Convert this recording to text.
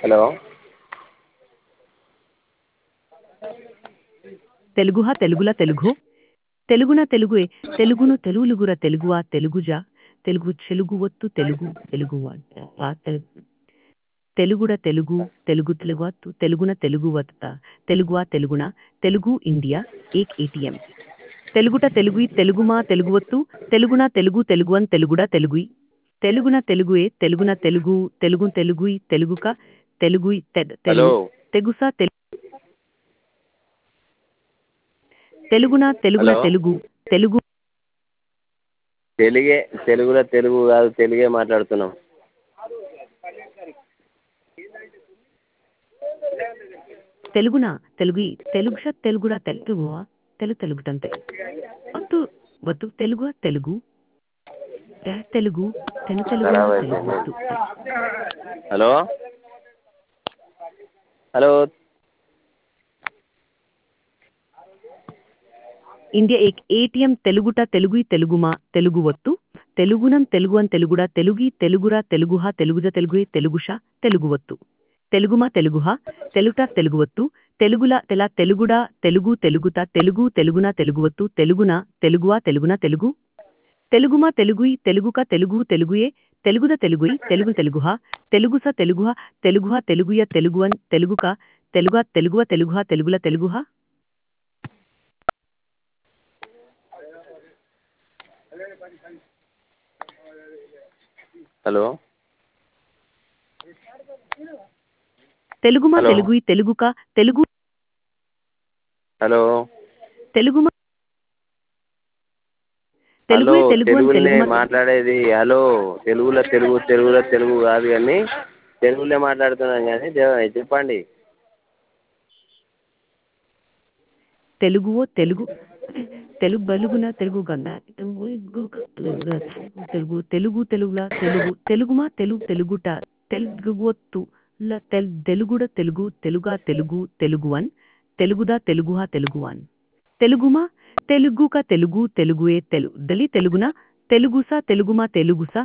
hello తెలుగుహ తెలుగుల Telugu తెలుగున తెలుగుయే తెలుగును తెలుగులుగుర తెలుగువా తెలుగుజా తెలుగు చెలుగు ఒత్తు తెలుగు తెలుగు వా తెలుగు తెలుగుడ తెలుగు తెలుగు తెలుగువత్తు తెలుగున తెలుగు వత్త తెలుగువా తెలుగున తెలుగు ఇండియా ఏక్ ఏటీఎం తెలుగుట తెలుగు తెలుగుమా తెలుగువత్తు తెలుగున తెలుగు తెలుగువన్ తెలుగుడ తెలుగుయి తెలుగున తెలుగుయే తెలుగున తెలుగు తెలుగు తెలుగుయి తెలుగుక తెలుగుయి తె- హలో తెలుగు తెగుస తెలు తెలుగున తెలుగుల హలో తెలుగు తెలుగు తెలుగే తెలుగులో తెలుగు కాదు తెలుగే మాట్లాడుతున్నాం తెలుగున తెలుగు తెలుగుష తెలుగుడ తెలుగువా తెలుగు తెలుగుటంతే వత్తు వత్తు తెలుగు తెలుగు తె తెలుగు తెను తెలుగు ఖరాబ్ తెలుగు అయిపోయింది వత్తు హలో హలో ఇండియా ఏక్ ఏటీఎం తెలుగుట తెలుగు తెలుగుమా తెలుగు వత్తు తెలుగునం తెలుగువన్ తెలుగుడ తెలుగి తెలుగురా తెలుగుహ తెలుగుజ తెలుగు తెలుగుష తెలుగు వత్తు తెలుగుమా తెలుగుహ తెలుగుట తెలుగువత్తు తెలుగుల తెల తెలుగుడ తెలుగు తెలుగుత తెలుగు తెలుగున తెలుగువత్తు తెలుగున తెలుగువా తెలుగున తెలుగు తెలుగుమా తెలుగుయి తెలుగుక తెలుగు తెలుగుయే తెలుగుద తెలుగుయి తెలుగు తెలుగుహ తెలుగుస తెలుగుహ తెలుగుహ తెలుగుయ తెలుగువన్ తెలుగుక తెలుగ తెలుగువ తెలుగుహ తెలుగుల తెలుగుహ హలో తెలుగుమా హలో తెలుగుయి తెలుగుక తెలుగు హలో తెలుగుమా హలో తెలుగుయే తెలుగువన్ తెలుగులోనే తెలుగుమా మాట్లాడేది హలో తెలుగులో తెలుగు తెలుగులో తెలుగు కాదు కానీ తెలుగులో మాట్లాడుతున్నాం కానీ చె- చెప్పండి తెలుగువో తెలుగు తెలుగు బలుగున తెలుగు గన్న తెలుగు తెలుగు తెలుగుల తెలుగు తెలుగుమా తెలుగు తెలుగుట తెలుగువత్తు ల తెల్ తెలుగుడ తెలుగు తెలుగా తెలుగు తెలుగువన్ తెలుగుదా తెలుగుహ తెలుగువన్ తెలుగుమా తెలుగుక తెలుగు తెలుగుయే తెలు దలి తెలుగున తెలుగుస తెలుగుమా తెలుగుస